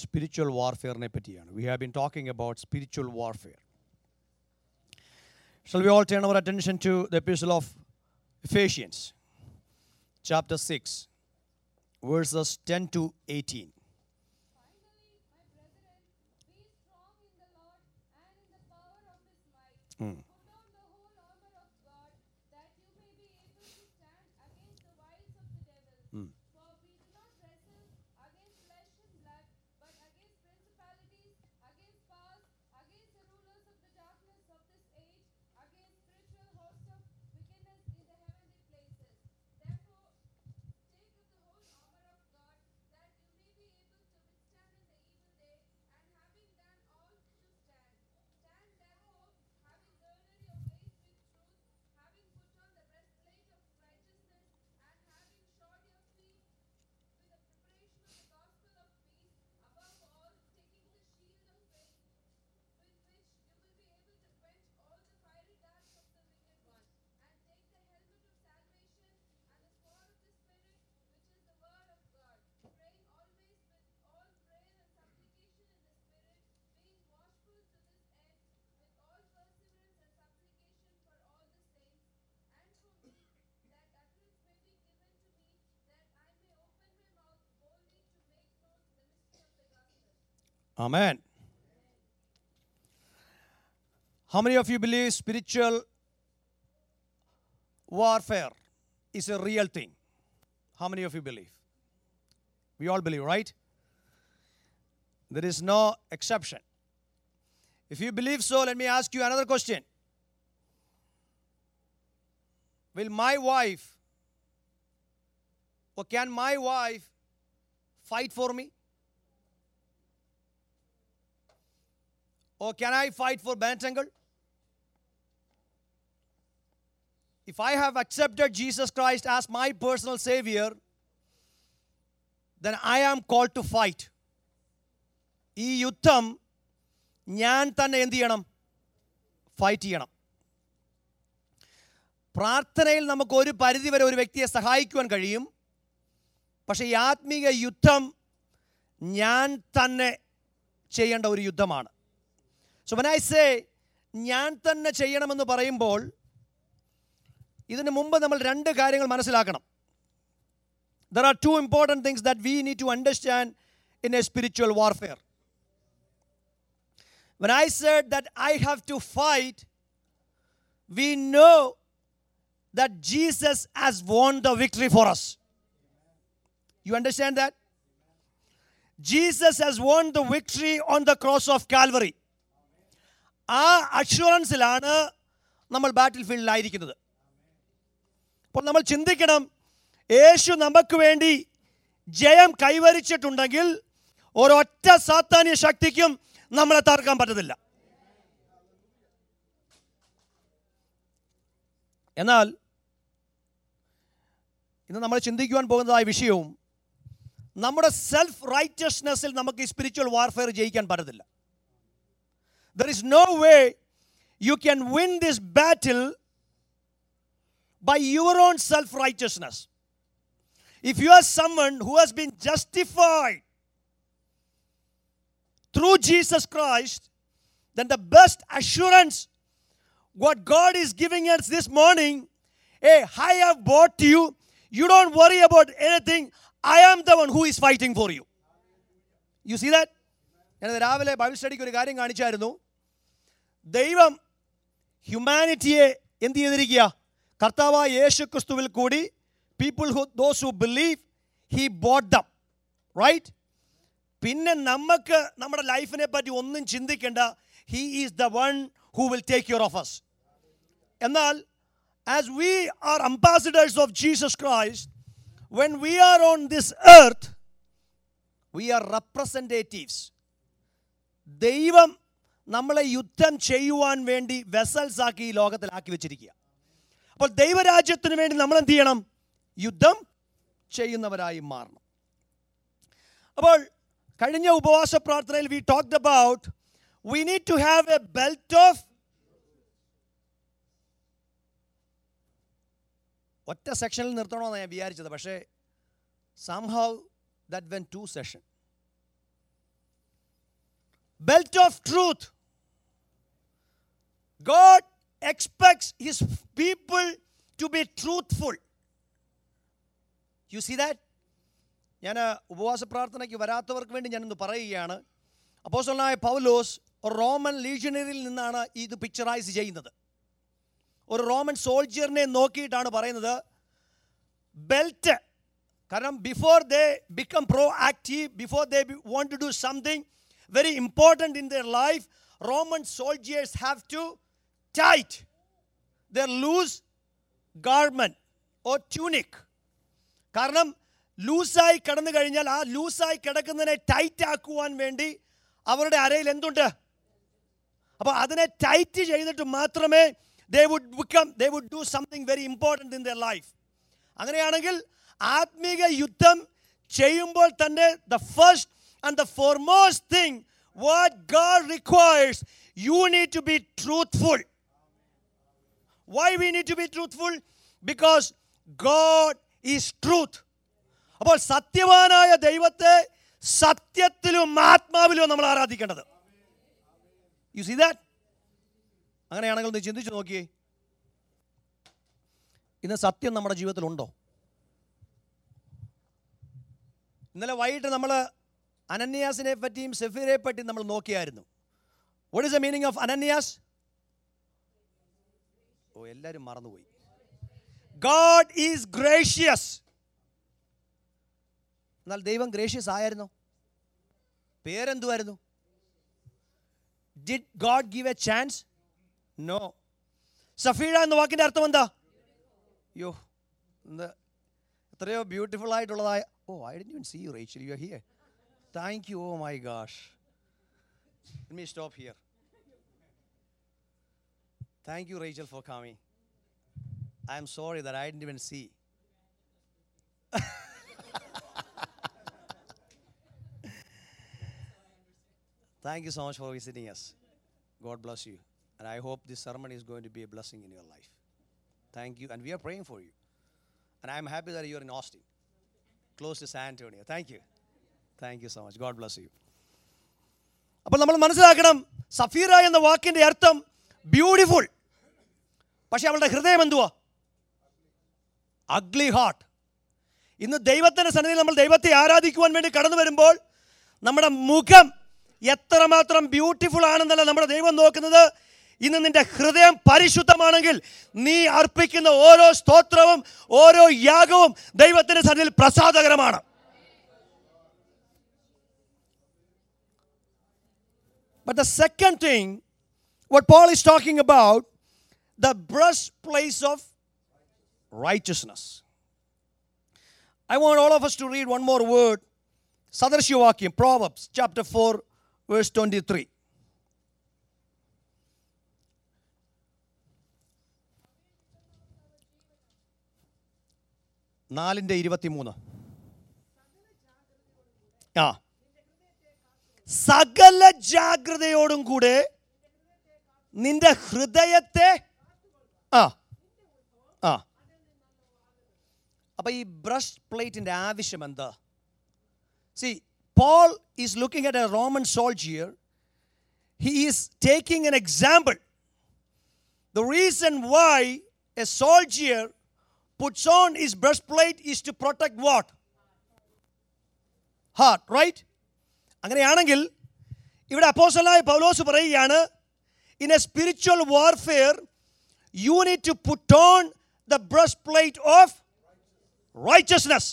Spiritual വാർഫെയറിനെ പറ്റിയാണ് we have been talking about spiritual warfare Shall we all turn our attention to the epistle of Ephesians, chapter 6, verses 10 to 18. Finally, my brethren, be strong in the Lord and in the power of his might. Mm. Put on the whole armor of God, that you may be able to stand against the wiles of the devil. Mm. For we do not wrestle against flesh and blood, but against principalities, against powers, against the rulers of the darkness of this age, against spiritual hosts of wickedness in the heavenly places. Therefore, take up the whole armor of God, that you may be able to withstand in the evil day, and having done all to stand. Stand therefore, having girded your waist with truth, having put on the breastplate of righteousness, and having shod your feet with the preparation of the gospel of peace, above all, taking the shield of faith, with which you will be able to quench all the fiery darts of the wicked one, and take the helmet of salvation and the sword of the Spirit, which is the word of God, praying always with all prayer and supplication in the Spirit, being watchful to this end, with all perseverance and supplication for all the saints, and for me, that utterance may be given to me, that I may open my mouth boldly to make known the mystery of the gospel. Amen. How many of you believe spiritual warfare is a real thing? How many of you believe? We all believe, right? There is no exception. If you believe so, let me ask you another question. Will my wife, or can my wife fight for me? Or can I fight for Bentangle? If I have accepted Jesus Christ as my personal Savior, then I am called to fight. ഈ യുദ്ധം ഞാൻ തന്നെ എന്ത് ചെയ്യണം fight ചെയ്യണം പ്രാർത്ഥനയിൽ നമുക്ക് ഒരു പരിധിവരെ ഒരു വ്യക്തിയെ സഹായിക്കുവാൻ കഴിയും പക്ഷേ ഈ ആത്മീക യുദ്ധം ഞാൻ തന്നെ ചെയ്യേണ്ട ഒരു യുദ്ധമാണ് സോ when I say ഞാൻ തന്നെ ചെയ്യണമെന്ന് പറയുമ്പോൾ ഇതിനു മുമ്പ് നമ്മൾ രണ്ട് കാര്യങ്ങൾ മനസ്സിലാക്കണം there are two important things that we need to understand in a spiritual warfare When I said that I have to fight, we know that Jesus has won the victory for us. You understand that? Jesus has won the victory on the cross of Calvary. ആ അഷുറൻസിലാണ് നമ്മൾ ബാറ്റിൽ ഫീൽഡിലായിരിക്കുന്നത് അപ്പോൾ നമ്മൾ ചിന്തിക്കണം യേശു നമുക്ക് വേണ്ടി ജയം കൈവരിച്ചിട്ടുണ്ടെങ്കിൽ ഒരൊറ്റ സാത്താന്യ ശക്തിക്കും നമ്മളെ തകർക്കാൻ പറ്റത്തില്ല എന്നാൽ ഇന്ന് നമ്മൾ ചിന്തിക്കുവാൻ പോകുന്നതായ വിഷയവും നമ്മുടെ സെൽഫ് റൈറ്റസ്നെസ്സിൽ നമുക്ക് ഈ സ്പിരിച്വൽ വാർഫെയർ ജയിക്കാൻ പറ്റത്തില്ല there is no way you can win this battle by your own self righteousness. If you are someone who has been justified through Jesus Christ, then the best assurance what God is giving us this morning, hey, I have bought you. You don't worry about anything. I am the one who is fighting for you. You see that? ഞാനത് രാവിലെ Bible സ്റ്റഡിക്ക് ഒരു കാര്യം കാണിച്ചായിരുന്നു ദൈവം ഹ്യൂമാനിറ്റിയെ എന്ത് ചെയ്തിരിക്കുക കർത്താവായ യേശു ക്രിസ്തുവിൽ കൂടി people who those who believe he bought them right പിന്നെ നമുക്ക് നമ്മുടെ ലൈഫിനെ പറ്റി ഒന്നും ചിന്തിക്കേണ്ട he is the one who will take your of us എന്നാൽ as we are ambassadors of Jesus Christ when we are on this earth we are representatives ദൈവം നമ്മളെ യുദ്ധം ചെയ്യുവാൻ വേണ്ടി വെസൽസ് ആക്കി ഈ ലോകത്തിലാക്കി വെച്ചിരിക്കുക അപ്പോൾ ദൈവരാജ്യത്തിന് വേണ്ടി നമ്മൾ എന്ത് ചെയ്യണം യുദ്ധം ചെയ്യുന്നവരായി മാറണം അപ്പോൾ കഴിഞ്ഞ ഉപവാസ പ്രാർത്ഥനയിൽ we talked about we need to have a belt of ഒറ്റ സെക്ഷനിൽ നിർത്തണമെന്ന് ഞാൻ വിചാരിച്ചത് പക്ഷേ somehow that went two session belt of truth. God expects his people to be truthful. You see that? ഞാൻ ഉപവാസ പ്രാർത്ഥനയ്ക്ക് വരാത്തവർക്ക് വേണ്ടി ഞാനിന്ന് പറയുകയാണ് അപ്പോസ്റ്റലായ പൗലോസ് ഒരു റോമൻ ലീഷണറിയിൽ നിന്നാണ് ഇത് പിക്ചറൈസ് ചെയ്യുന്നത് ഒരു റോമൻ സോൾജിയറിനെ നോക്കിയിട്ടാണ് പറയുന്നത് ബെൽറ്റ് കാരണം before they become proactive before they want to do something very important in their life Roman soldiers have to tight their loose garment or tunic കാരണം ലൂസായി കിടന്നു കഴിഞ്ഞാൽ ആ ലൂസായി കിടക്കുന്നതിനെ ടൈറ്റ് ആക്കുവാൻ വേണ്ടി അവരുടെ അരയിൽ എന്തുണ്ട് അപ്പോൾ അതിനെ ടൈറ്റ് ചെയ്തിട്ട് മാത്രമേ they would become they would do something very important in their life അങ്ങനെയാണെങ്കിൽ ആത്മീക യുദ്ധം ചെയ്യുമ്പോൾ തന്നെ the first and the foremost thing what God requires you need to be truthful why we need to be truthful because God is truth അപ്പോൾ സത്യവാനായ ദൈവത്തെ സത്യത്തിലും ആത്മാവിലും നമ്മൾ ആരാധിക്കേണ്ടത് യു സി ദാറ്റ് അങ്ങനെയാണെങ്കിൽ ഒന്ന് ചിന്തിച്ചു നോക്കിയേ ഇന്ന് സത്യം നമ്മുടെ ജീവിതത്തിലുണ്ടോ ഇന്നലെ വൈകിട്ട് നമ്മൾ അനന്യാസിനെ പറ്റിയും സെഫീറെ പറ്റിയും നമ്മൾ നോക്കിയായിരുന്നു what is the meaning of Ananias oh എല്ലാവരും മറന്നുപോയി ഗാഡ് ഈസ് ഗ്രേഷ്യസ് എന്നാൽ ദൈവം ഗ്രേഷ്യസ് ആയിരുന്നോ പേരെന്തുമായിരുന്നു did God give a chance no Sapphira എന്ന വാക്കിൻ്റെ അർത്ഥം എന്താ അയ്യോ ഇന്ന് എത്രയോ ബ്യൂട്ടിഫുൾ ആയിട്ടുള്ളതായ oh I did see you Rachel you here thank you oh my gosh me stop here thank you Rachel for coming I'm sorry that I did see Thank you so much for visiting us. God bless you. And I hope this sermon is going to be a blessing in your life. Thank you. And we are praying for you. And I'm happy that you're in Austin, close to San Antonio. Thank you. Thank you so much. God bless you. അപ്പോൾ നമ്മൾ മനസ്സിലാക്കണം സഫീറ എന്ന വാക്കിൻ്റെ അർത്ഥം beautiful പക്ഷെ അവളുടെ ഹൃദയം എന്തുവാ അഗ്ലി ഹാർട്ട് ഇന്ന് ദൈവത്തിൻ്റെ സന്നിധിയിൽ നമ്മൾ ദൈവത്തെ ആരാധിക്കുവാൻ വേണ്ടി കടന്നു വരുമ്പോൾ നമ്മുടെ മുഖം എത്രമാത്രം ബ്യൂട്ടിഫുൾ ആണെന്നല്ല നമ്മുടെ ദൈവം നോക്കുന്നത് ഇന്ന് നിന്റെ ഹൃദയം പരിശുദ്ധമാണെങ്കിൽ നീ അർപ്പിക്കുന്ന ഓരോ സ്തോത്രവും ഓരോ യാഗവും ദൈവത്തിന്റെ സന്നിധിയിൽ പ്രസാദകരമാണ് But the second thing, what Paul is talking about, the breastplate of righteousness. I want all of us to read one more word. Sadarshivakya, Proverbs chapter 4, verse 23. നാലിൻ്റെ ഇരുപത്തിമൂന്ന് ആ സകല ജാഗ്രതയോടും കൂടെ നിന്റെ ഹൃദയത്തെ ആ ആ അപ്പൊ ഈ ബ്രഷ് പ്ലേറ്റിന്റെ ആവശ്യം എന്താ see Paul is looking at a Roman soldier he is taking an example the reason why a soldier puts on his breastplate is to protect what heart right അങ്ങനെയാണെങ്കിൽ ഇവിടെ അപ്പോസലായ പൗലോസ് പറയുകയാണ് in a spiritual warfare you need to put on the breastplate of righteousness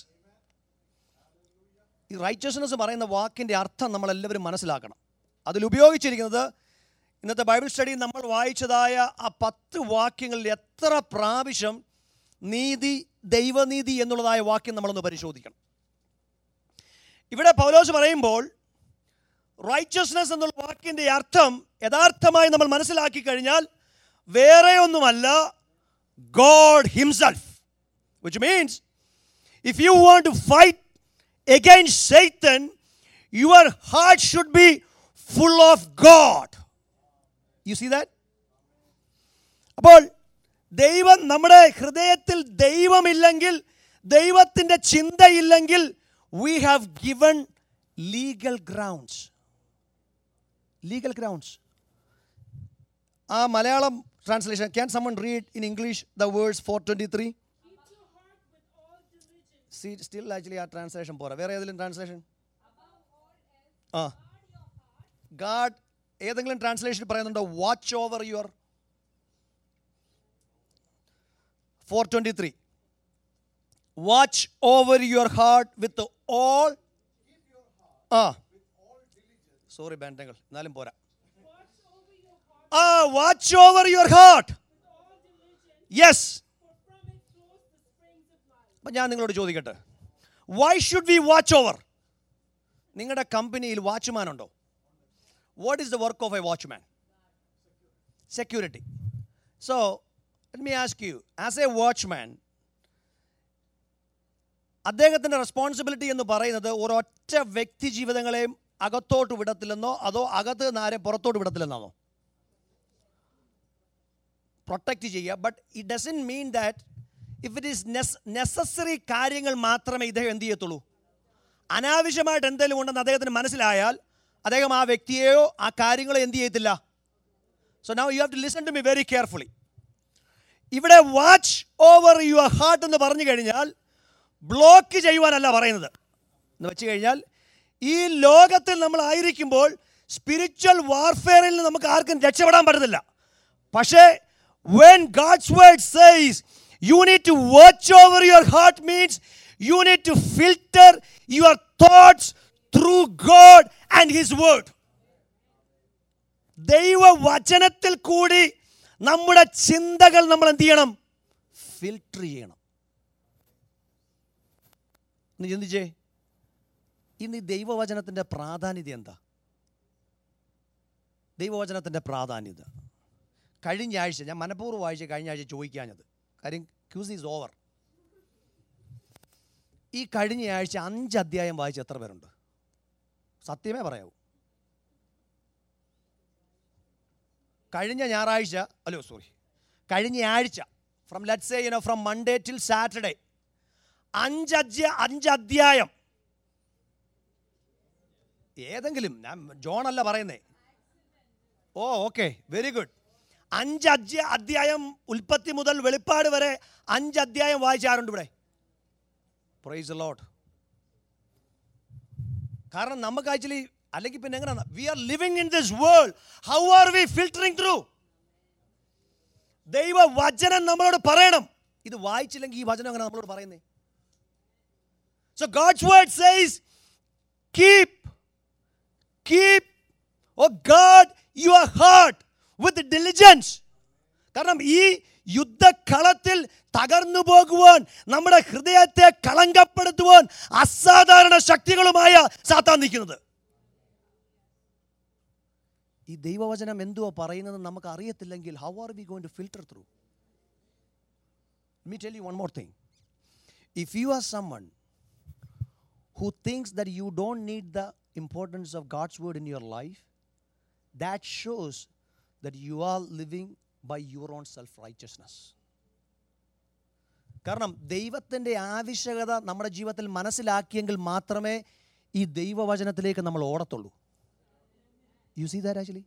ഈ righteousness പറയുന്ന വാക്കിൻ്റെ അർത്ഥം നമ്മളെല്ലാവരും മനസ്സിലാക്കണം അതിൽ ഉപയോഗിച്ചിരിക്കുന്നത് ഇന്നത്തെ ബൈബിൾ സ്റ്റഡി നമ്മൾ വായിച്ചതായ ആ പത്ത് വാക്യങ്ങളിൽ എത്ര പ്രാവശ്യം നീതി ദൈവനീതി എന്നുള്ളതായ വാക്യം നമ്മളൊന്ന് പരിശോധിക്കണം ഇവിടെ പൗലോസ് പറയുമ്പോൾ റൈച്ചസ്നെസ് എന്നുള്ള വാക്കിൻ്റെ അർത്ഥം യഥാർത്ഥമായി നമ്മൾ മനസ്സിലാക്കി കഴിഞ്ഞാൽ വേറെ ഒന്നുമല്ല God himself which means if you want to fight against Satan, your heart should be full of God. You see that? അപ്പോൾ ദൈവം നമ്മുടെ ഹൃദയത്തിൽ ദൈവമില്ലെങ്കിൽ ദൈവത്തിൻ്റെ ചിന്തയില്ലെങ്കിൽ we have given legal grounds legal grounds ആ Malayalam translation can someone read in English the words four twenty three still actually ആ translation പോരാ വേറെ ഏതെങ്കിലും ട്രാൻസ്ലേഷൻ ആ ഗാഡ് ഏതെങ്കിലും ട്രാൻസ്ലേഷൻ പറയുന്നുണ്ടോ watch over your four twenty three watch over your heart with all uh sorry ബാൻഡങ്ങൾ എന്നാലും പോരാ ആ watch over your heart yes അപ്പം ഞാൻ നിങ്ങളോട് ചോദിക്കട്ടെ why should we watch over നിങ്ങളുടെ കമ്പനിയിൽ വാച്ച്മാൻ ഉണ്ടോ what is the work of a watchman security so let me ask you as a watchman അദ്ദേഹത്തിൻ്റെ റെസ്പോൺസിബിലിറ്റി എന്ന് പറയുന്നത് ഒരൊറ്റ വ്യക്തി ജീവിതങ്ങളെയും അകത്തോട്ട് വിടത്തില്ലെന്നോ അതോ അകത്ത് നിന്ന് ആരെയും പുറത്തോട്ട് വിടത്തില്ലെന്നാണോ പ്രൊട്ടക്റ്റ് ചെയ്യുക but it doesn't mean that if it is necessary കാര്യങ്ങൾ മാത്രമേ ഇദ്ദേഹം എന്ത് ചെയ്യത്തുള്ളൂ അനാവശ്യമായിട്ട് എന്തെങ്കിലും ഉണ്ടെന്ന് അദ്ദേഹത്തിന് മനസ്സിലായാൽ അദ്ദേഹം ആ വ്യക്തിയെയോ ആ കാര്യങ്ങളോ എന്ത് ചെയ്യത്തില്ല so now you have to listen to me very carefully ഇവിടെ വാച്ച് ഓവർ യുവർ ഹാർട്ട് എന്ന് പറഞ്ഞു കഴിഞ്ഞാൽ ബ്ലോക്ക് ചെയ്യുവാനല്ല പറയുന്നത് എന്ന് വെച്ച് കഴിഞ്ഞാൽ ഈ ലോകത്തിൽ നമ്മൾ ആയിരിക്കുമ്പോൾ സ്പിരിച്വൽ വാർഫെയറിൽ നിന്ന് നമുക്ക് ആർക്കും രക്ഷപ്പെടാൻ പറ്റത്തില്ല പക്ഷേ when God's word says you need to watch over your heart means you need to filter your thoughts through God and his word ദൈവവചനത്തിൽ കൂടി നമ്മുടെ ചിന്തകൾ നമ്മൾ എന്ത് ചെയ്യണം ഫിൽട്ടർ ചെയ്യണം ഒന്ന് ചിന്തിച്ചേ ഇന്ന് ഈ ദൈവവചനത്തിൻ്റെ പ്രാധാന്യത എന്താ ദൈവവചനത്തിൻ്റെ പ്രാധാന്യത കഴിഞ്ഞ ആഴ്ച ഞാൻ മനഃപൂർവ്വം വായിച്ച കഴിഞ്ഞ ആഴ്ച ചോദിക്കാഞ്ഞത് കാര്യം ക്യൂസ് ഈസ് ഓവർ ഈ കഴിഞ്ഞ ആഴ്ച അഞ്ച് അധ്യായം വായിച്ച എത്ര പേരുണ്ട് സത്യമേ പറയാവൂ കഴിഞ്ഞ ഞായറാഴ്ച അല്ലോ സോറി കഴിഞ്ഞ ആഴ്ച from let say you know from Monday till Saturday അഞ്ച് അധ്യ അഞ്ച് അധ്യായം ഏതെങ്കിലും ഞാൻ ജോൺ അല്ല പറയുന്നേ ഓ ഓക്കെ വെരി ഗുഡ് അഞ്ച് അധ്യ അധ്യായം ഉൽപ്പത്തി മുതൽ വെളിപ്പാട് വരെ അഞ്ച് അധ്യായം വായിച്ചാറുണ്ട് ഇവിടെ പ്രൈസ് ലോട്ട് കാരണം നമുക്ക് ആക്ച്വലി അല്ലെങ്കിൽ പിന്നെ എങ്ങനെയാണ് we are living in this world how are we filtering through ദൈവ വചനം നമ്മളോട് പറയണം ഇത് വായിച്ചില്ലെങ്കിൽ ഈ വചനം അങ്ങനെ നമ്മളോട് പറയുന്നേ so God's word says keep keep oh guard your heart with diligence കാരണം ഈ യുദ്ധക്കളത്തിൽ തകർന്നു പോകുവാൻ നമ്മുടെ ഹൃദയത്തെ കളങ്കപ്പെടുത്തുവാൻ അസാധാരണ ശക്തികളുമായ സാത്താൻ നിൽക്കുന്നത് ഈ ദൈവവചനം എന്തുവാ പറയുന്നത് നമുക്ക് അറിയത്തില്ലെങ്കിൽ how are we going to filter through me tell you one more thing if you are someone who thinks that you don't need the importance of God's word in your life, that shows that you are living by your own self righteousness. കാരണം ദൈവത്തിൻ്റെ ആവശ്യകത നമ്മുടെ ജീവിതത്തിൽ മനസ്സിലാക്കിയെങ്കിൽ മാത്രമേ ഈ ദൈവവചനത്തിലേക്ക് നമ്മൾ ഓടത്തുള്ളൂ യു സി ദാറ്റ് ആക്ച്വലി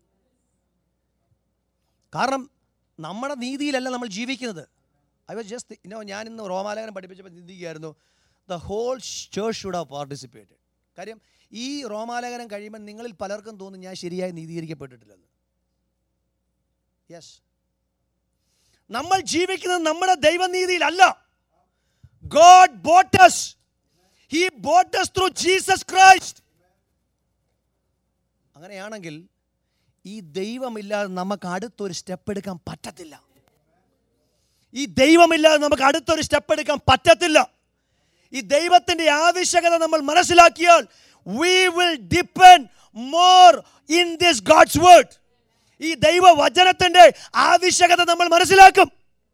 കാരണം നമ്മുടെ നീതിയിലല്ല നമ്മൾ ജീവിക്കുന്നത് ഐ വാസ് ജസ്റ്റ് ഇനോ ഞാൻ ഇന്ന് റോമാലേഖനം പഠിപ്പിച്ചപ്പോൾ ചിന്തിക്കുകയായിരുന്നു the whole church should have participated കാര്യം ഈ റോമാലേഖനം കഴിയുമ്പോൾ നിങ്ങളിൽ പലർക്കും തോന്നും ഞാൻ ശരിയായി നീതീകരിക്കപ്പെട്ടിട്ടില്ലെന്ന് യെസ് നമ്മൾ ജീവിക്കുന്നത് നമ്മുടെ ദൈവനീതിയിലല്ല God bought us he bought us through Jesus Christ അങ്ങനെയാണെങ്കിൽ ഈ ദൈവമില്ലാതെ നമുക്ക് അടുത്തൊരു സ്റ്റെപ്പ് എടുക്കാൻ പറ്റത്തില്ല ഈ ദൈവമില്ലാതെ നമുക്ക് അടുത്തൊരു സ്റ്റെപ്പ് എടുക്കാൻ പറ്റത്തില്ല ഈ ദൈവത്തിന്റെ ആവശ്യകത നമ്മൾ മനസ്സിലാക്കിയാൽ we will depend more in this God's word ഈ ദൈവവചനത്തിന്റെ ആവശ്യകത നമ്മൾ മനസ്സിലാക്കും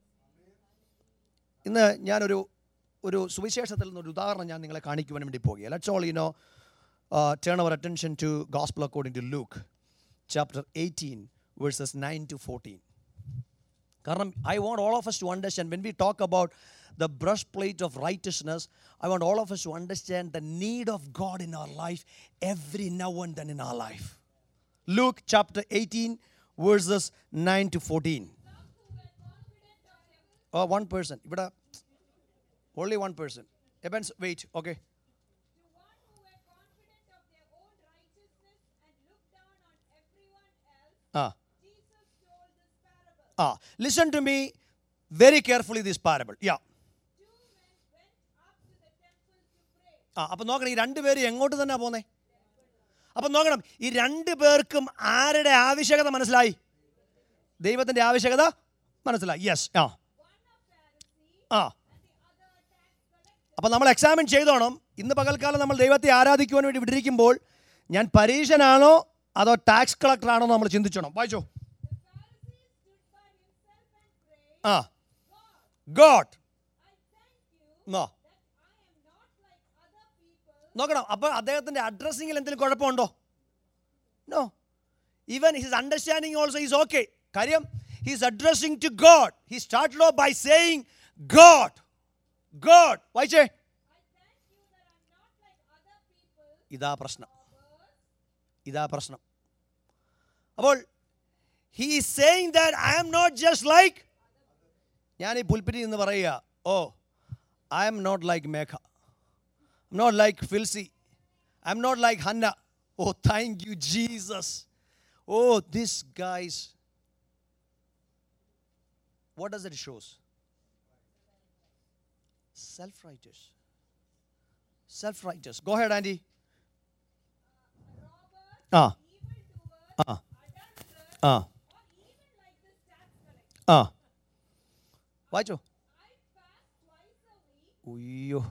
ഇന്ന് ഞാനൊരു ഒരു സുവിശേഷത്തിൽ നിന്നൊരു ഉദാഹരണം ഞാൻ നിങ്ങളെ കാണിക്കുവാൻ വേണ്ടി പോകുക let's all you know turn our attention to gospel according to Luke chapter eighteen verses nine to fourteen കാരണം I want all of us to understand when we talk about the breastplate of righteousness I want all of us to understand the need of God in our life every now and then in our life Luke chapter 18, verses 9 to 14. Oh, one person. ഇവിടെ only one person. Evans, wait, okay. To one who were confident of their own righteousness and looked down on everyone else, Ah, Jesus told this parable. ah. Listen to me very carefully this parable. Yeah. Two men went up to the temple to pray. ആ അപ്പം നോക്കണം ഈ രണ്ടുപേരും എങ്ങോട്ട് തന്നെ പോന്നേ അപ്പം നോക്കണം ഈ രണ്ടു പേർക്കും ആരുടെ ആവശ്യകത മനസ്സിലായി ദൈവത്തിൻ്റെ ആവശ്യകത മനസ്സിലായി യെസ് ആ ആ അപ്പം നമ്മൾ എക്സാമിൻ ചെയ്തോണം ഇന്ന് പകൽക്കാലം നമ്മൾ ദൈവത്തെ ആരാധിക്കുവാൻ വേണ്ടി വിട്ടിരിക്കുമ്പോൾ ഞാൻ പരീക്ഷനാണോ അതോ ടാക്സ് കളക്ടറാണോ നമ്മൾ ചിന്തിച്ചോണം വായിച്ചോ The Pharisee stood by himself and prayed, ah God I thank you no that I am not like other people നോക്കണം അപ്പോൾ അദ്ദേഹത്തിൻ്റെ അഡ്രസ്സിങ്ങിൽ എന്തെങ്കിലും കുഴപ്പമുണ്ടോ no even his understanding also is okay കാര്യം his addressing to God he start low by saying God God വായിച്ചേ I thank you that I'm not like other people, ഇതാ പ്രശ്നം ഇതാ പ്രശ്നം അപ്പോൾ he is saying that I am not just like ഞാൻ ഈ പുൽപ്പിറ്റിൽ നിന്ന് പറയുക oh I am not like Megha I'm not like Philsy I'm not like Hanna oh thank you Jesus oh this guys what does it shows self righteous self righteous go ahead auntie uh evildoer, ആ adulterer, ആ or even like this tax collector. ആ വായിച്ചോ I fast twice a week. ഉയ്യോ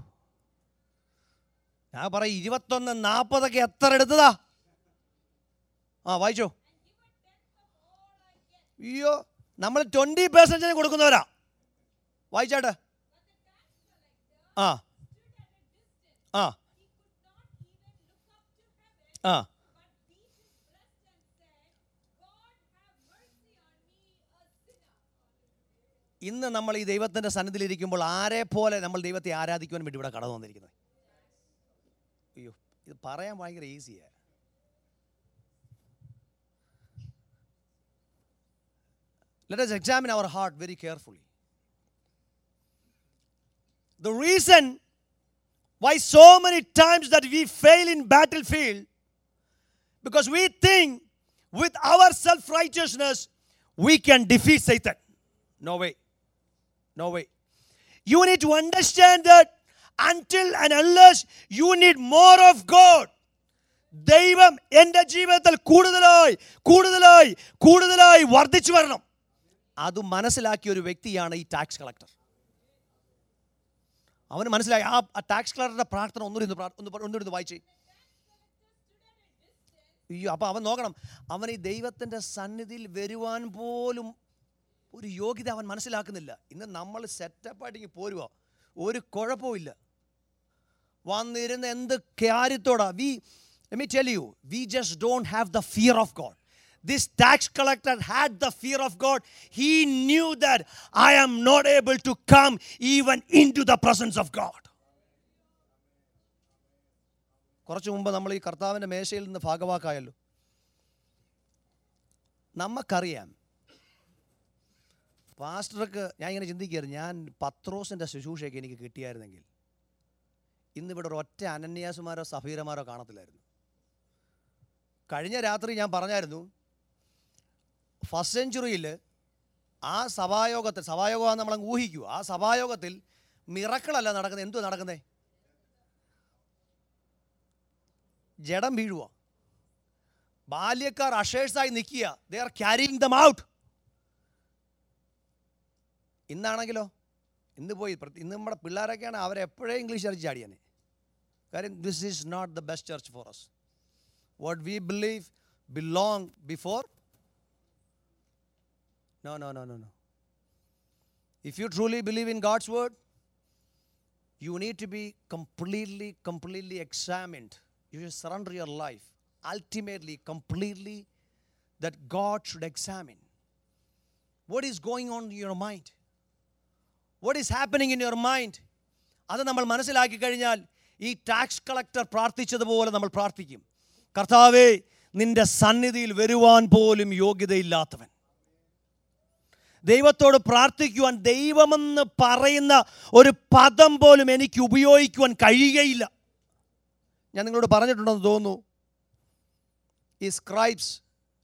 ഞാൻ പറയും ഇരുപത്തൊന്ന് നാൽപ്പതൊക്കെ എത്ര എടുത്തതാ ആ വായിച്ചോ അയ്യോ നമ്മൾ ട്വൻറ്റി പെർസെൻറ്റേജ് കൊടുക്കുന്നവരാ വായിച്ചാട്ടെ ആ ആ ആ But beat his breast and said, God have mercy on me, a sinner. ഇന്ന് നമ്മൾ ഈ ദൈവത്തിൻ്റെ സന്നിധിയിലിരിക്കുമ്പോൾ ആരെ പോലെ നമ്മൾ ദൈവത്തെ ആരാധിക്കുവാൻ വേണ്ടി ഇവിടെ കടന്നു വന്നിരിക്കുന്നത് അയ്യോ ഇത് പറയാൻ ഭയങ്കര ഈസിയാണ് Let us examine our heart very carefully. The reason why so many times that we fail in battlefield because we think with our self-righteousness we can defeat Satan. No way. No way. You need to understand that until and unless you need more of God, ദൈവം എൻ്റെ ജീവിതത്തിൽ കൂടുതലായി കൂടുതലായി കൂടുതലായി വർദ്ധിച്ചു വരണം അത് മനസ്സിലാക്കിയ ഒരു വ്യക്തിയാണ് ഈ ടാക്സ് കളക്ടർ അവന് മനസ്സിലായി ആ ടാക്സ് കളക്ടറുടെ പ്രാർത്ഥന ഒന്നുകൂടി ഒന്ന് പ്രാ- ഒന്ന് ഒന്നുകൂടി ഒന്ന് വായിച്ചേ അയ്യോ അപ്പോൾ അവൻ നോക്കണം അവൻ ഈ ദൈവത്തിൻ്റെ സന്നിധിയിൽ വരുവാൻ പോലും ഒരു യോഗ്യത അവൻ മനസ്സിലാക്കുന്നില്ല ഇന്ന് നമ്മൾ സെറ്റപ്പായിട്ട് ഇങ്ങനെ പോരുക ഒരു കുഴപ്പമില്ല വന്നിരുന്ന് എന്ത് കാര്യത്തോടാ we let me tell you we just don't have the fear of god this tax collector had the fear of god he knew that i am not able to come even into the presence of god കുറച്ച് മുമ്പ് നമ്മൾ ഈ കർത്താവിൻ്റെ മേശയിൽ നിന്ന് ഭാഗവാക്കായല്ലോ നമുക്കറിയാം പാസ്റ്റർക്ക് ഞാൻ ഇങ്ങനെ ചിന്തിക്കുകയായിരുന്നു ഞാൻ പത്രോസിൻ്റെ ശുശ്രൂഷയൊക്കെ എനിക്ക് കിട്ടിയായിരുന്നെങ്കിൽ ഇന്നിവിടെ ഒരു ഒറ്റ അനന്യാസുമാരോ സഫീരമാരോ കാണത്തില്ലായിരുന്നു കഴിഞ്ഞ രാത്രി ഞാൻ പറഞ്ഞായിരുന്നു ഫസ്റ്റ് സെഞ്ചുറിയിൽ ആ സഭായോഗത്തിൽ സഭായോഗം നമ്മൾ ഊഹിക്കൂ ആ സഭായോഗത്തിൽ മിറക്കളല്ല നടക്കുന്നത് എന്തുവാ നടക്കുന്നേ ജഡം വീഴുക ബാല്യക്കാർ അഷേഴ്സായി നിൽക്കുക they are carrying them out ഇന്നാണെങ്കിലോ ഇന്ന് പോയി പ്രത്യ- ഇന്ന് നമ്മുടെ പിള്ളേരൊക്കെയാണ് അവരെ എപ്പോഴേ ഇംഗ്ലീഷ് ചർച്ച് ചാടിയാനെ കാര്യം this is not the best church for us what we believe belong before no no no no no if you truly believe in God's word you need to be completely, completely examined. You should surrender your life ultimately, completely, that God should examine. What is going on in your mind? What is happening in your mind? അത് നമ്മൾ മനസ്സിലാക്കി കഴിഞ്ഞാൽ ഈ tax collector പ്രാർത്ഥിച്ചതുപോലെ നമ്മൾ പ്രാർത്ഥിക്കും കർത്താവേ നിന്റെ സന്നിധിയിൽ വരുവാൻ പോലും യോഗ്യതയില്ലാത്തവൻ ദൈവത്തോട് പ്രാർത്ഥിക്കുവാൻ ദൈവമെന്ന് പറയുന്ന ഒരു പദം പോലും എനിക്ക് ഉപയോഗിക്കുവാൻ കഴിയുകയില്ല ഞാൻ നിങ്ങളോട് പറഞ്ഞിട്ടുണ്ടെന്ന് തോന്നുന്നു ഈ സ്ക്രൈബ്സ്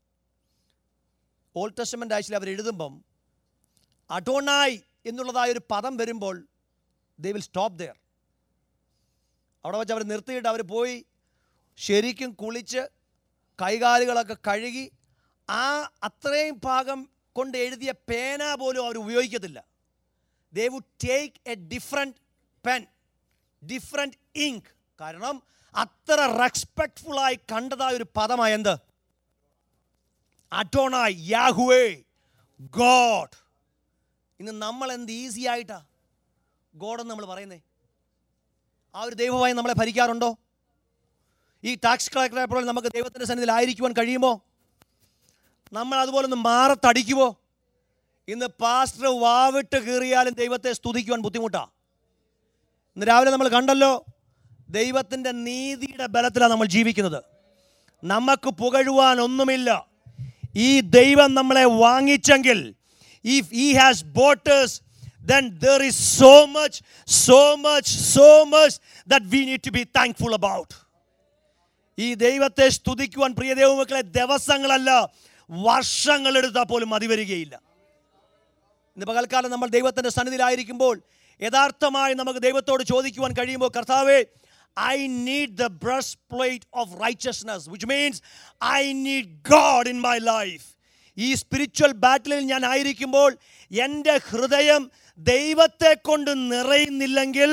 ഓൾഡ് ടെസ്റ്റമെൻ്റ് ആഴ്ചയിൽ അവർ എഴുതുമ്പം അഡോണായി എന്നുള്ളതായ ഒരു പദം വരുമ്പോൾ ദേ വിൽ സ്റ്റോപ്പ് ദെയർ അവിടെ വെച്ച് അവർ നിർത്തിയിട്ട് അവർ പോയി ശരിക്കും കുളിച്ച് കൈകാലുകളൊക്കെ കഴുകി ആ അത്രയും ഭാഗം കൊണ്ട് എഴുതിയ പേന പോലും അവർ ഉപയോഗിക്കത്തില്ല they would take a different pen different ink കാരണം അത്ര റെസ്പെക്ട്ഫുള്ളായി കണ്ടതായ ഒരു പദമായ എന്ത് അറ്റോണായി യാഹുവേ ഗോഡ് ഇന്ന് നമ്മൾ എന്ത് ഈസി ആയിട്ടാ ഗോഡെന്ന് നമ്മൾ പറയുന്നേ ആ ഒരു ദൈവമായി നമ്മളെ ഭരിക്കാറുണ്ടോ ഈ ടാക്സ് കളക്ടറെപ്പോൾ നമുക്ക് ദൈവത്തിൻ്റെ സന്നിധിയിൽ ആയിരിക്കുവാൻ കഴിയുമോ നമ്മൾ അതുപോലെ ഒന്ന് മാറത്തടിക്കുമോ ഇന്ന് പാസ്റ്റർ വാവിട്ട് കീറിയാലും ദൈവത്തെ സ്തുതിക്കുവാൻ ബുദ്ധിമുട്ടാ ഇന്ന് രാവിലെ നമ്മൾ കണ്ടല്ലോ ദൈവത്തിൻ്റെ നീതിയുടെ ബലത്തിലാണ് നമ്മൾ ജീവിക്കുന്നത് നമുക്ക് പുകഴുവാൻ ഒന്നുമില്ല ഈ ദൈവം നമ്മളെ വാങ്ങിച്ചെങ്കിൽ if he has bought us then there is so much, so much, so much that we need to be thankful about. ഈ ദൈവത്തെ സ്തുതിക്കുവാൻ പ്രിയ ദൈവമക്കളെ ദിവസങ്ങളല്ല വർഷങ്ങളെടുത്താൽ പോലും മതി വരികയില്ല ഇന്ന് പകൽക്കാലം നമ്മൾ ദൈവത്തിൻ്റെ സന്നിധിയിലായിരിക്കുമ്പോൾ യഥാർത്ഥമായി നമുക്ക് ദൈവത്തോട് ചോദിക്കുവാൻ കഴിയുമ്പോൾ കർത്താവേ I need the breastplate of righteousness which means I need God in my life ഈ സ്പിരിച്വൽ ബാറ്റിലിൽ ഞാൻ ആയിരിക്കുമ്പോൾ എൻ്റെ ഹൃദയം ദൈവത്തെ കൊണ്ട് നിറയുന്നില്ലെങ്കിൽ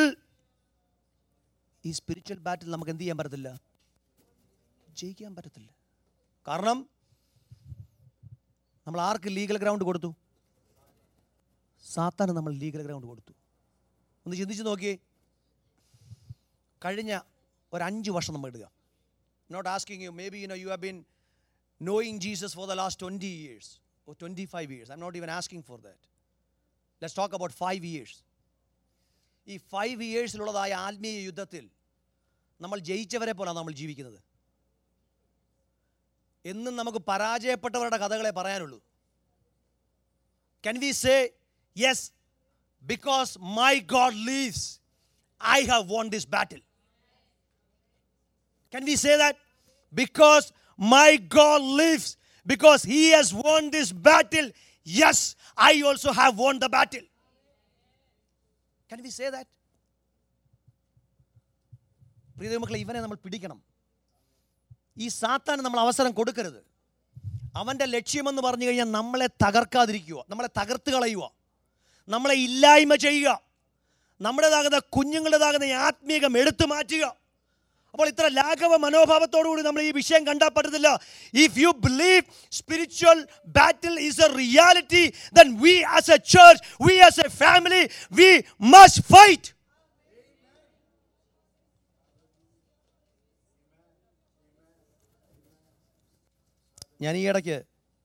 ഈ സ്പിരിച്വൽ ബാറ്റിൽ നമുക്ക് എന്ത് ചെയ്യാൻ പറ്റത്തില്ല ജയിക്കാൻ പറ്റത്തില്ല കാരണം നമ്മൾ ആർക്ക് ലീഗൽ ഗ്രൗണ്ട് കൊടുത്തു സാത്താന് നമ്മൾ ലീഗൽ ഗ്രൗണ്ട് കൊടുത്തു ഒന്ന് ചിന്തിച്ച് നോക്കിയേ കഴിഞ്ഞ ഒരു അഞ്ച് വർഷം നമ്മൾ ഇടുക not asking you maybe you know you have been knowing Jesus for the last 20 years or 25 years. I'm not even asking for that. Let's talk about five years. ഈ ഫൈവ് ഇയേഴ്സിലുള്ളതായ ആത്മീയ യുദ്ധത്തിൽ നമ്മൾ ജയിച്ചവരെ പോലാണ് നമ്മൾ ജീവിക്കുന്നത് എന്നും നമുക്ക് പരാജയപ്പെട്ടവരുടെ കഥകളെ പറയാനുള്ളൂ can we say yes because my God lives I have won this battle Can we say that? Because my God lives, because He has won this battle. Yes, I also have won the battle. Can we say that? പ്രിയ മക്കളെ ഇവനെ നമ്മൾ പിടിക്കണം ഈ സാത്താന് നമ്മൾ അവസരം കൊടുക്കരുത് അവൻ്റെ ലക്ഷ്യമെന്ന് പറഞ്ഞു കഴിഞ്ഞാൽ നമ്മളെ തകർക്കാതിരിക്കുക നമ്മളെ തകർത്ത് കളയുക നമ്മളെ ഇല്ലായ്മ ചെയ്യുക നമ്മുടേതാകുന്ന കുഞ്ഞുങ്ങളുടേതാകുന്ന ഈ ആത്മീകം എടുത്തു മാറ്റുക അപ്പോൾ ഇത്ര ലാഘവ മനോഭാവത്തോടുകൂടി നമ്മൾ ഈ വിഷയം കണ്ടാൽ പറ്റത്തില്ല if you believe spiritual battle is a reality then we as a church we as a family we must fight ഞാൻ ഈ ഇടയ്ക്ക്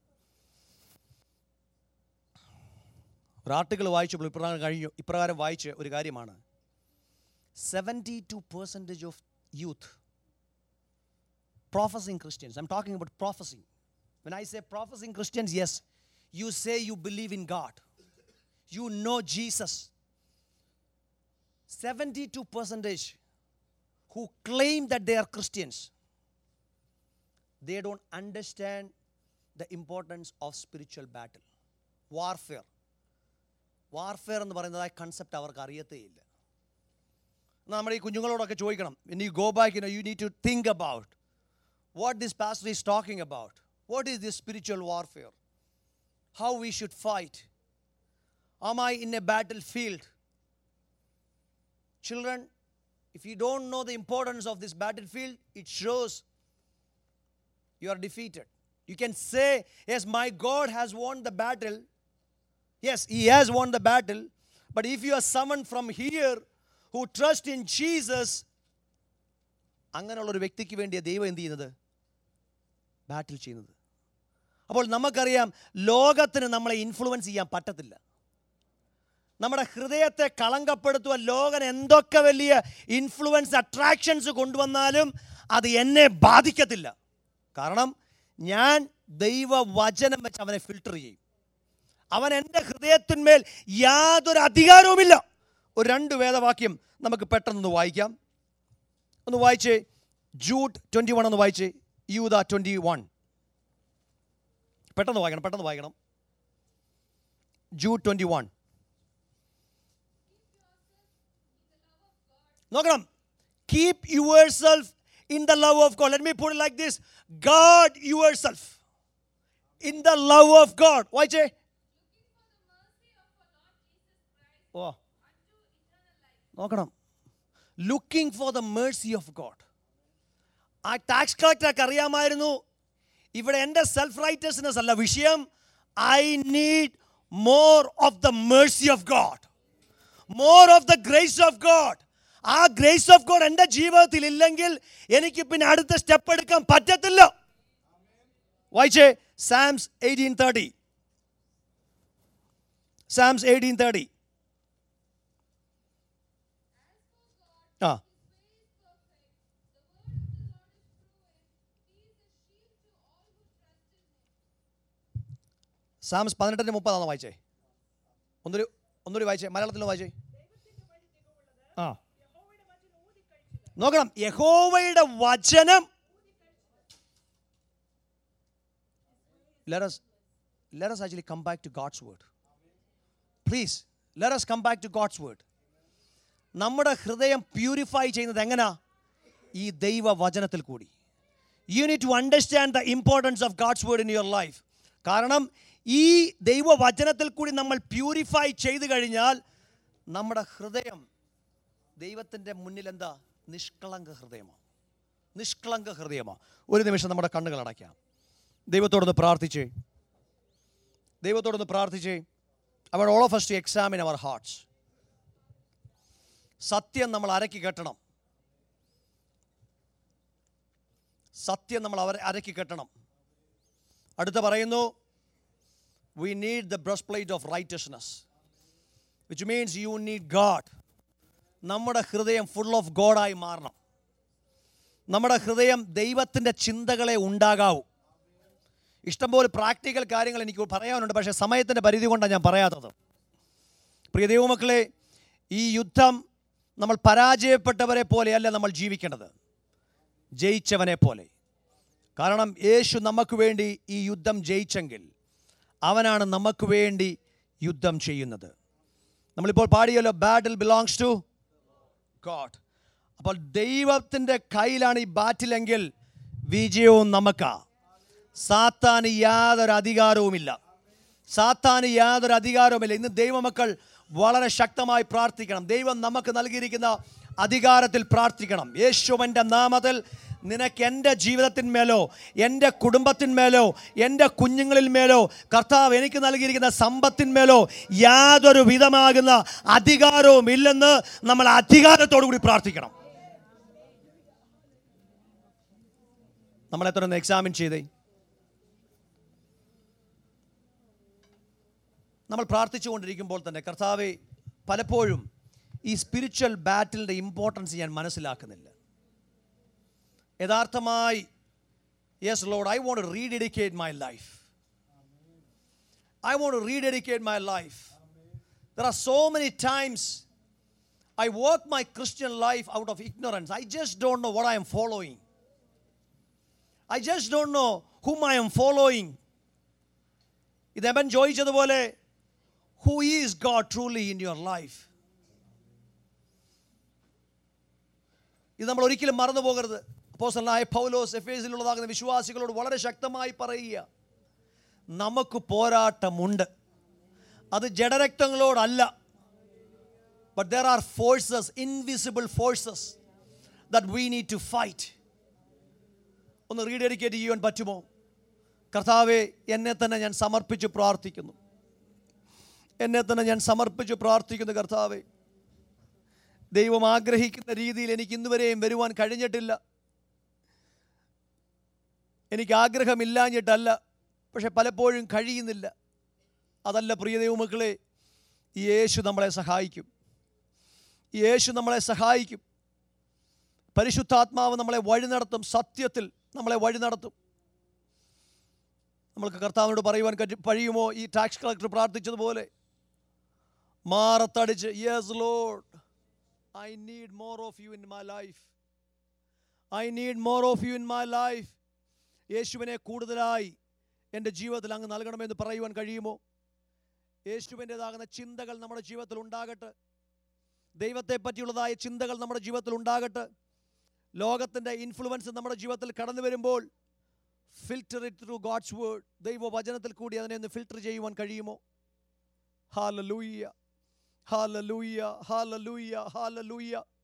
ഒരു ആർട്ടിക്കിൾ വായിച്ചപ്പോൾ ഇപ്രകാരം കഴിഞ്ഞു ഇപ്രകാരം വായിച്ച ഒരു കാര്യമാണ് seventy two percentage of youth professing Christians. I'm talking about professing. When I say professing Christians, yes, you say you believe in God, you know Jesus. 72 percentage who claim that they are Christians, they don't understand the importance of spiritual battle, warfare. Warfare എന്ന് പറയുന്നതായ concept അവർക്ക് അറിയത്തേയില്ല നമ്മൾ ഈ കുഞ്ഞുങ്ങളോടൊക്കെ ചോദിക്കണം in you go back you know you need to think about what this pastor is talking about what is this spiritual warfare how we should fight am I in a battlefield children if you don't know the importance of this battlefield it shows you are defeated you can say yes my God has won the battle yes he has won the battle but if you are someone from here who trust in Jesus അങ്ങനെയുള്ള ഒരു വ്യക്തിക്ക് വേണ്ടിയ ദൈവം എന്ത് ചെയ്യുന്നത് ബാറ്റിൽ ചെയ്യുന്നത് അപ്പോൾ നമുക്കറിയാം ലോകത്തിന് നമ്മളെ ഇൻഫ്ലുവൻസ് ചെയ്യാൻ പറ്റത്തില്ല നമ്മുടെ ഹൃദയത്തെ കളങ്കപ്പെടുത്തുവാൻ ലോകൻ എന്തൊക്കെ വലിയ ഇൻഫ്ലുവൻസ് അട്രാക്ഷൻസ് കൊണ്ടുവന്നാലും അത് എന്നെ ബാധിക്കത്തില്ല കാരണം ഞാൻ ദൈവവചനം വെച്ച് അവനെ ഫിൽട്ടർ ചെയ്യും അവൻ എൻ്റെ ഹൃദയത്തിന്മേൽ യാതൊരു അധികാരവുമില്ല ഒരു രണ്ട് വേദവാക്യം നമുക്ക് പെട്ടെന്ന് വായിക്കാം ഒന്ന് വായിച്ചേ ജൂട്ട് ട്വൻറ്റി വൺ ഒന്ന് വായിച്ചേ യൂത ട്വൻറ്റി വൺ പെട്ടെന്ന് വായിക്കണം പെട്ടെന്ന് വായിക്കണം ജൂട്ട് ട്വൻറ്റി വൺ നോക്കണം keep your self in the love of God let me put like this guard your self in the love of God വായിച്ചേ ഓ നോക്കണം looking for the mercy of God ആ tax കളക്ടർക്ക് അറിയാമായിരുന്നു ഇവിടെ എൻ്റെ self righteousness അല്ല വിഷയം I need more of the mercy of God more of the grace of God ആ ഗ്രേസ് ഓഫ് ഗോഡ് എൻ്റെ ജീവിതത്തിൽ ഇല്ലെങ്കിൽ എനിക്ക് പിന്നെ അടുത്ത സ്റ്റെപ്പ് എടുക്കാൻ പറ്റത്തില്ല വായിച്ചേ Psalms eighteen thirty Psalms eighteen thirty ആ സാംസ് പതിനെട്ടിന് മുപ്പതാണോ വായിച്ചേ ഒന്നൊരു ഒന്നൊരു വായിച്ചേ മലയാളത്തിൽ വായിച്ചേ ആ നോക്കണം യഹോവയുടെ വചനം let us let us actually come back to God's word. Please, let us come back to God's word. നമ്മുടെ ഹൃദയം പ്യൂരിഫൈ ചെയ്യുന്നത് എങ്ങനാ ഈ ദൈവ വചനത്തിൽ കൂടി you need to understand the importance of God's word in your life കാരണം ഈ ദൈവവചനത്തിൽ കൂടി നമ്മൾ പ്യൂരിഫൈ ചെയ്തു കഴിഞ്ഞാൽ നമ്മുടെ ഹൃദയം ദൈവത്തിൻ്റെ മുന്നിൽ എന്താ നിഷ്കളങ്ക ഹൃദയമാണ് നിഷ്കളങ്ക ഹൃദയമാണ് ഒരു നിമിഷം നമ്മുടെ കണ്ണുകൾ അടയ്ക്കാം ദൈവത്തോടൊന്ന് പ്രാർത്ഥിച്ചേ ദൈവത്തോടൊന്ന് പ്രാർത്ഥിച്ചേ അവർ all of first to examine our hearts സത്യം നമ്മൾ അരക്കി കെട്ടണം സത്യം നമ്മൾ അവർ അരക്കി കെട്ടണം അടുത്ത പറയുന്നു we need the breastplate of righteousness which means you need God നമ്മുടെ ഹൃദയം ഫുൾ ഓഫ് ഗോഡായി മാറണം നമ്മുടെ ഹൃദയം ദൈവത്തിൻ്റെ ചിന്തകളെ ഉണ്ടാകാവൂ ഇഷ്ടംപോലെ പ്രാക്ടിക്കൽ കാര്യങ്ങൾ എനിക്ക് പറയാനുണ്ട് പക്ഷേ സമയത്തിൻ്റെ പരിധി കൊണ്ടാണ് ഞാൻ പറയാത്തത് പ്രിയ ദൈവമക്കളെ ഈ യുദ്ധം നമ്മൾ പരാജയപ്പെട്ടവരെ പോലെയല്ല നമ്മൾ ജീവിക്കേണ്ടത് ജയിച്ചവനെ പോലെ കാരണം യേശു നമുക്ക് വേണ്ടി ഈ യുദ്ധം ജയിച്ചെങ്കിൽ അവനാണ് നമുക്ക് വേണ്ടി യുദ്ധം ചെയ്യുന്നത് നമ്മളിപ്പോൾ പാടിയല്ലോ ബാറ്റിൽ ബിലോങ്സ് ടു ഗോഡ് അപ്പോൾ ദൈവത്തിൻ്റെ കയ്യിലാണ് ഈ ബാറ്റിലെങ്കിൽ വിജയവും നമുക്കാ സാത്താന് യാതൊരു അധികാരവുമില്ല സാത്താന് യാതൊരു അധികാരവുമില്ല ഇന്ന് ദൈവമക്കൾ വളരെ ശക്തമായി പ്രാർത്ഥിക്കണം ദൈവം നമുക്ക് നൽകിയിരിക്കുന്ന അധികാരത്തിൽ പ്രാർത്ഥിക്കണം യേശുവൻ്റെ നാമത്തിൽ നിനക്ക് എൻ്റെ ജീവിതത്തിന്മേലോ എൻ്റെ കുടുംബത്തിന്മേലോ എൻ്റെ കുഞ്ഞുങ്ങളിൽ മേലോ കർത്താവ് എനിക്ക് നൽകിയിരിക്കുന്ന സമ്പത്തിന്മേലോ യാതൊരു വിധമാകുന്ന അധികാരവും ഇല്ലെന്ന് നമ്മൾ അധികാരത്തോടു കൂടി പ്രാർത്ഥിക്കണം നമ്മളെ തുടർന്ന് എക്സാമിൻ ചെയ്തേ നമ്മൾ പ്രാർത്ഥിച്ചുകൊണ്ടിരിക്കുമ്പോൾ തന്നെ കർത്താവെ പലപ്പോഴും ഈ സ്പിരിച്വൽ ബാറ്റിലിൻ്റെ ഇമ്പോർട്ടൻസ് ഞാൻ മനസ്സിലാക്കുന്നില്ല യഥാർത്ഥമായി yes Lord I want rededicate my life I want rededicate my life there are so many times I work my Christian life out of ignorance I just don't know what I'm following I just don't know hmm I'm following ഇത് Eben ചോദിച്ചതുപോലെ who is God truly in your life ഇത് നമ്മൾ ഒരിക്കലും മറന്നു പോകരുത് അപ്പോസലായ പൗലോസ് F എസിലുള്ളതാകുന്ന വിശ്വാസികളോട് വളരെ ശക്തമായി പറയുക നമുക്ക് പോരാട്ടമുണ്ട് അത് ജഡരക്തങ്ങളോടല്ല but there are forces invisible forces that we need to fight ഒന്ന് റീഡെഡിക്കേറ്റ് ചെയ്യാൻ പറ്റുമോ കർത്താവെ എന്നെ തന്നെ ഞാൻ സമർപ്പിച്ച് പ്രാർത്ഥിക്കുന്നു എന്നെ തന്നെ ഞാൻ സമർപ്പിച്ച് പ്രാർത്ഥിക്കുന്നു കർത്താവെ ദൈവം ആഗ്രഹിക്കുന്ന രീതിയിൽ എനിക്ക് ഇന്നുവരെയും വരുവാൻ കഴിഞ്ഞിട്ടില്ല എനിക്ക് ആഗ്രഹമില്ലാഞ്ഞിട്ടല്ല പക്ഷെ പലപ്പോഴും കഴിയുന്നില്ല അതല്ല പ്രിയ ദൈവമക്കളെ ഈ യേശു നമ്മളെ സഹായിക്കും ഈ യേശു നമ്മളെ സഹായിക്കും പരിശുദ്ധാത്മാവ് നമ്മളെ വഴി നടത്തും സത്യത്തിൽ നമ്മളെ വഴി നടത്തും നമ്മൾക്ക് കർത്താവിനോട് പറയുവാൻ കഴി- കഴിയുമോ ഈ ടാക്സ് കളക്ടർ പ്രാർത്ഥിച്ചതുപോലെ മാറത്തടിച്ച് yes Lord I need more of you in my life I need more of you in my life യേശുവിനെ കൂടുതലായി എൻ്റെ ജീവിതത്തിൽ അങ്ങ് നൽകണമെന്ന് പറയുവാൻ കഴിയുമോ യേശുവിൻ്റെതാകുന്ന ചിന്തകൾ നമ്മുടെ ജീവിതത്തിൽ ഉണ്ടാകട്ടെ ദൈവത്തെ പറ്റിയുള്ളതായ ചിന്തകൾ നമ്മുടെ ജീവിതത്തിൽ ഉണ്ടാകട്ടെ ലോകത്തിൻ്റെ ഇൻഫ്ലുവൻസ് നമ്മുടെ ജീവിതത്തിൽ കടന്നു വരുമ്പോൾ filter it through God's word ദൈവ വചനത്തിൽ കൂടി അതിനെ ഒന്ന് ഫിൽറ്റർ ചെയ്യുവാൻ കഴിയുമോ ഹാലലൂയ്യ ഹാലലൂയ്യ ഹാലലൂയ്യ ഹാലലൂയ്യ